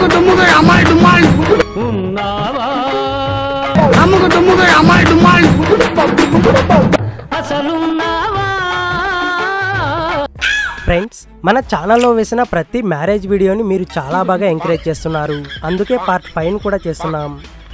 డుమ్ముగా అమ్మాయి డుమ్మాయి అమ్ముకు డుమ్ముగా అమ్మాయి డుమ్మాయి ఫ్రెండ్స్ మన ఛానల్లో వేసిన ప్రతి మ్యారేజ్ వీడియోని మీరు చాలా బాగా ఎంకరేజ్ చేస్తున్నారు అందుకే పార్ట్ ఫైవ్ కూడా చేస్తున్నాం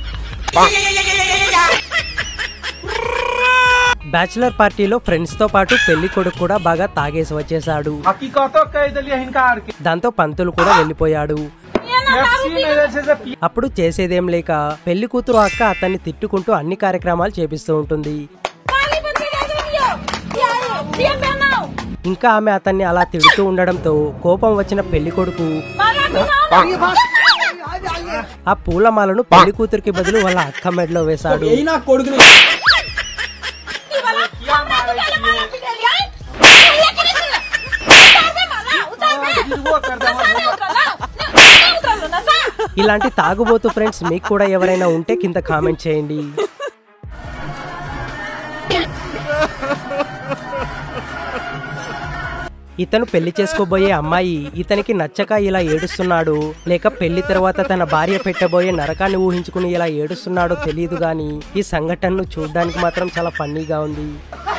బ్యాచిలర్ పార్టీలో ఫ్రెండ్స్ తో పాటు పెళ్లి కొడుకు కూడా బాగా తాగేసి వచ్చేసాడు हकीकतों कह दिलिए हिनकार के దాంతో పంతులు కూడా వెళ్ళిపోయాడు पेप्सी मेरे से से पी- అప్పుడు చేసేదేం లేక పెళ్లి కూతురు అక్క అతన్ని తిట్టుకుంటూ అన్ని కార్యక్రమాలు చేపిస్తూ ఉంటుంది Paling penting aja dia. Dia, dia menau. ఇంకా ఆమె అతన్ని అలా తిడుతూ ఉండడంతో కోపం వచ్చిన పెళ్లి కొడుకు Mana menau? ఆ పూలమాలను పెళ్లి కూతురికి బదులు వాళ్ళ అక్క మెడలో వేశాడు Dia malah. Mana tu kalau mana pilih dia? Saya kena sini. Utar deh mana? Utar deh. Nasa ni utar lah. Ni utar lo nasa. ఇలాంటి తాగుబోతు ఫ్రెండ్స్ మీకు కూడా ఎవరైనా ఉంటే కింద కామెంట్ చేయండి ఇతను పెళ్లి చేసుకోబోయే అమ్మాయి ఇతనికి నచ్చక ఇలా ఏడుస్తున్నాడు లేక పెళ్లి తర్వాత తన భార్య పెట్టబోయే నరకాన్ని ఊహించుకుని ఇలా ఏడుస్తున్నాడో తెలియదు గాని ఈ సంఘటనను చూడడానికి మాత్రం చాలా ఫన్నీగా ఉంది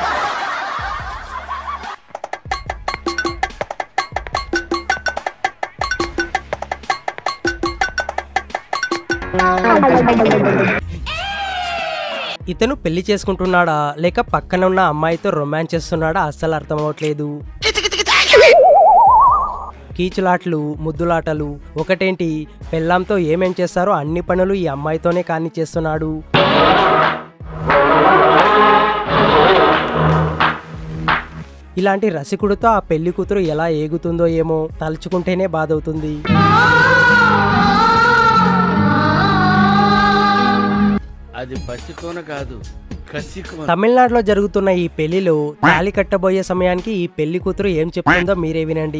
ఇతను పెళ్లి చేసుకుంటున్నాడా లేక పక్కన ఉన్న అమ్మాయితో రొమాన్స్ చేస్తున్నాడా అస్సలు అర్థం అవట్లేదు కీచులాట్లు ముద్దులాటలు ఒకటేంటి పెళ్ళాంతో ఏమేం చేస్తారో అన్ని పనులు ఈ అమ్మాయితోనే కాని చేస్తున్నాడు ఇలాంటి రసికుడితో ఆ పెళ్లి కూతురు ఎలా ఏగుతుందో ఏమో తలుచుకుంటేనే బాధవుతుంది అది పసికోన కాదు కసికోన తమిళనాడులో జరుగుతున్న ఈ పెళ్లిలో తాళి కట్టబోయే సమయానికి ఈ పెళ్లి కూతురు ఏం చెప్తుందో మీరే వినండి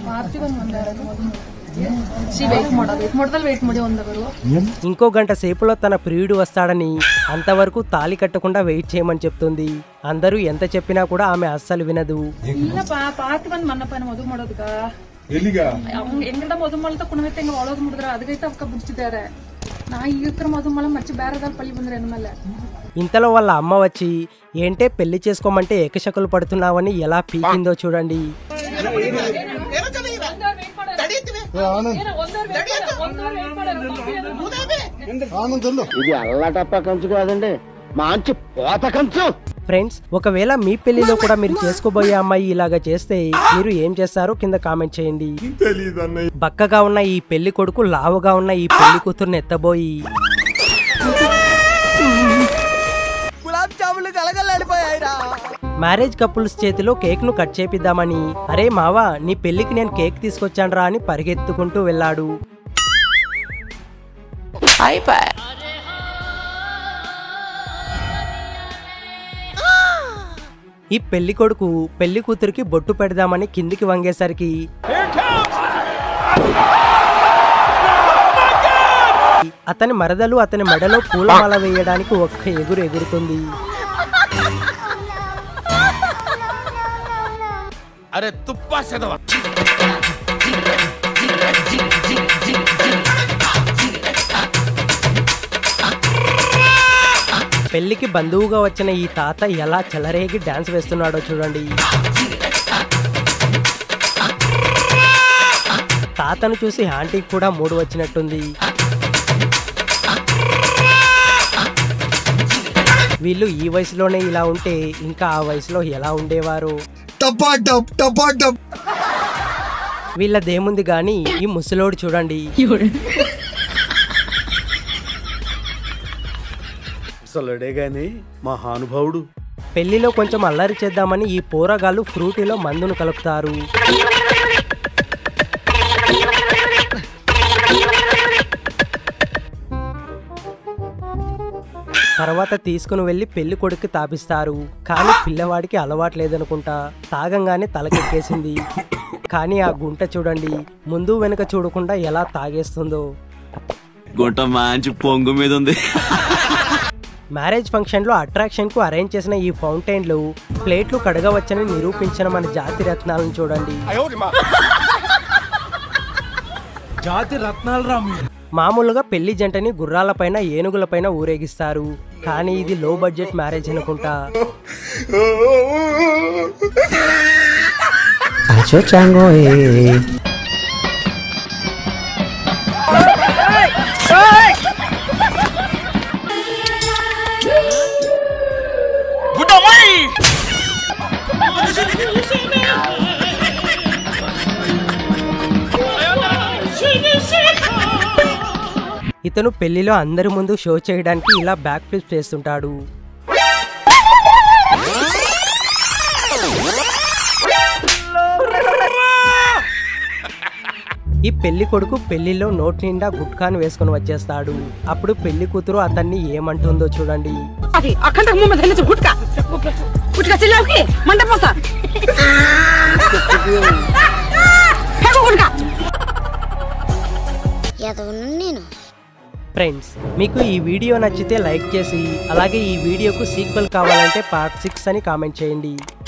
ವೆಯ್ಟ್ ಮಾಡೋದು ವೆಯ್ಟ್ ಮಾಡಿದಲ್ಲಿ ವೆಯ್ಟ್ ಮಾಡಿ ಒಂದವರು ఇంకో గంట సేపులో తన ప్రియుడు వస్తాడని అంతవరకు తాళి కట్టకుండా వెయిట్ చేయమని చెప్తుంది అందరూ ఎంత చెప్పినా కూడా ఆమె అస్సలు వినదు ಇಲ್ಲಪ್ಪ ಪಾತಿ ಬಂದ್ ಮನ್ನಪ್ಪನ ಮದುವೆ ಮಾಡೋದಕ್ಕ ಅವ್ನ್ ಹೆಂಗಂತ ಮದುವೆ ಮಾಡ್ತಾ ಕುಣವೈತೆ ಹೆಂಗ ಒಳಗ್ ಮುಡಿದ್ರ ಅದಕ್ಕೈತೆ ಅವಕ್ಕ ಬಿಡ್ತಿದ್ದಾರೆ ನಾ ಈಗ ಮದುವೆ ಮಾಡ ಮಚ್ಚ ಬೇರೆದಲ್ಲಿ ಪಳಿ ಬಂದ್ರೆ ಮೇಲೆ ఇంతలో వాళ్ళ అమ్మ వచ్చి ఏంటే పెళ్లి చేసుకోమంటే ఏకశకులు పడుతున్నావని ఎలా పీకిందో చూడండి ఇది అల్లటప్ప కంచు కాదండి మంచి పోత కంచు ఫ్రెండ్స్ ఒకవేళ మీ పెళ్లిలో కూడా మీరు చేసుకోబోయే అమ్మాయి ఇలాగా చేస్తే మీరు ఏం చేస్తారో కింద కామెంట్ చేయండి బక్కగా ఉన్న ఈ పెళ్లి కొడుకు లావుగా ఉన్న ఈ పెళ్లి కూతుర్ని ఎత్తబోయి మ్యారేజ్ కపుల్స్ చేతిలో కేక్ ను కట్ చేపిద్దామని అరే మావా నీ పెళ్లికి నేను కేక్ తీసుకొచ్చానురా అని పరిగెత్తుకుంటూ వెళ్ళాడు ఈ పెళ్లి కొడుకు పెళ్లి కూతురికి బొట్టు పెడదామని కిందికి వంగేసరికి అతని మరదలు అతని మెడలో పూలమాల వేయడానికి ఒక్క ఎగురు ఎగురుతుంది అరే తుప్పా సెదవ పెళ్లికి బంధువుగా వచ్చిన ఈ తాత ఎలా చెలరేగి డాన్స్ వేస్తున్నాడో చూడండి తాతను చూసి ఆంటీకి కూడా మూడు వచ్చినట్టుంది వీళ్ళు ఈ వయసులోనే ఇలా ఉంటే ఇంకా ఆ వయసులో ఎలా ఉండేవారు వీళ్ళదేముంది గాని ఈ ముసలోడు చూడండి అసలుడే గాని మహానుభావుడు పెళ్లిలో కొంచెం అల్లరి చేద్దామని ఈ పోరగాళ్ళు ఫ్రూటీలో మందును కలుపుతారు తర్వాత తీసుకుని వెళ్లి పెళ్లి కొడుకు తాపిస్తారు కానీ పిల్లవాడికి అలవాటు లేదనుకుంటా తాగంగానే తలకెక్కేసింది కానీ ఆ గుంట చూడండి ముందు వెనుక చూడకుండా ఎలా తాగేస్తుందో గుంట మంచి పొంగు మీద ఉంది మ్యారేజ్ ఫంక్షన్లో అట్రాక్షన్కు అరేంజ్ చేసిన ఈ ఫౌంటైన్లు ప్లేట్లు కడగవచ్చని నిరూపించిన మన జాతి రత్నాలను చూడండి జాతి రత్నాలు రా మీరు మామూలుగా పెళ్లి జంటని గుర్రాలపైన ఏనుగులపైన ఊరేగిస్తారు కానీ ఇది లో బడ్జెట్ మ్యారేజ్ అనుకుంటా ఇతను పెళ్లిలో అందరి ముందు షో చేయడానికి ఇలా బ్యాక్ ఫ్లిప్ చేస్తుంటాడు ఈ పెళ్లి కొడుకు పెళ్లిలో నోట్ నిండా గుట్కాను వేసుకొని వచ్చేస్తాడు అప్పుడు పెళ్లి కూతురు అతన్ని ఏమంటుందో చూడండి अखंड मुंह में धरने से गुटका गुटका चिल्लाओ की मंडप में सा फेंको गुटका ఎదవను నేను ఫ్రెండ్స్ మీకు ఈ వీడియో నచ్చితే లైక్ చేసి అలాగే ఈ వీడియోకు సీక్వెల్ కావాలంటే పార్ట్ సిక్స్ అని కామెంట్ చేయండి